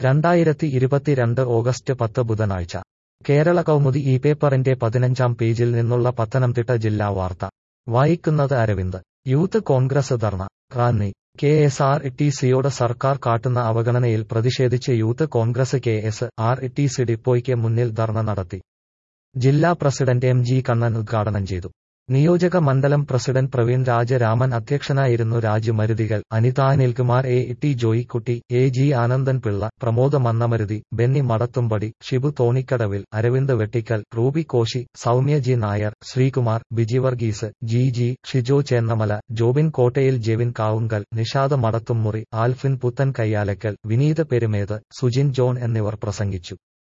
രണ്ടായിരത്തി ഇരുപത്തിരണ്ട് ഓഗസ്റ്റ് പത്ത് ബുധനാഴ്ച കേരള കൗമുദി ഈ പേപ്പറിന്റെ പതിനഞ്ചാം പേജിൽ നിന്നുള്ള പത്തനംതിട്ട ജില്ലാ വാർത്ത വായിക്കുന്നത് Aravind youth Congress dharna Ranni K S R T സിയോട് സർക്കാർ കാട്ടുന്ന അവഗണനയിൽ പ്രതിഷേധിച്ച് youth Congress K S R T C ഡിപ്പോയ്ക്ക് മുന്നിൽ ധർണ നടത്തി ജില്ലാ പ്രസിഡന്റ് എം ജി കണ്ണൻ ഉദ്ഘാടനം ചെയ്തു നിയോജക മണ്ഡലം പ്രസിഡന്റ് പ്രവീൺ രാജരാമൻ അധ്യക്ഷനായിരുന്നു രാജു മരുതികൾ Anitha Anilkumar A T Joykutty A G Anandan Pillai Pramod Mannamaruthi Benny Madathumpady Shibu തോണിക്കടവിൽ Aravind Vettickal Ruby Koshy Soumya G Nair Sreekumar Biji Varghese G G Shijo Chennamala Jobin കോട്ടയിൽ ജെവിൻ കാവുങ്കൽ നിഷാദ് മടത്തുംമുറി ആൽഫിൻ പുത്തൻ കയ്യാലക്കൽ വിനീത് പെരുമേത് സുജിൻ ജോൺ എന്നിവർ പ്രസംഗിച്ചു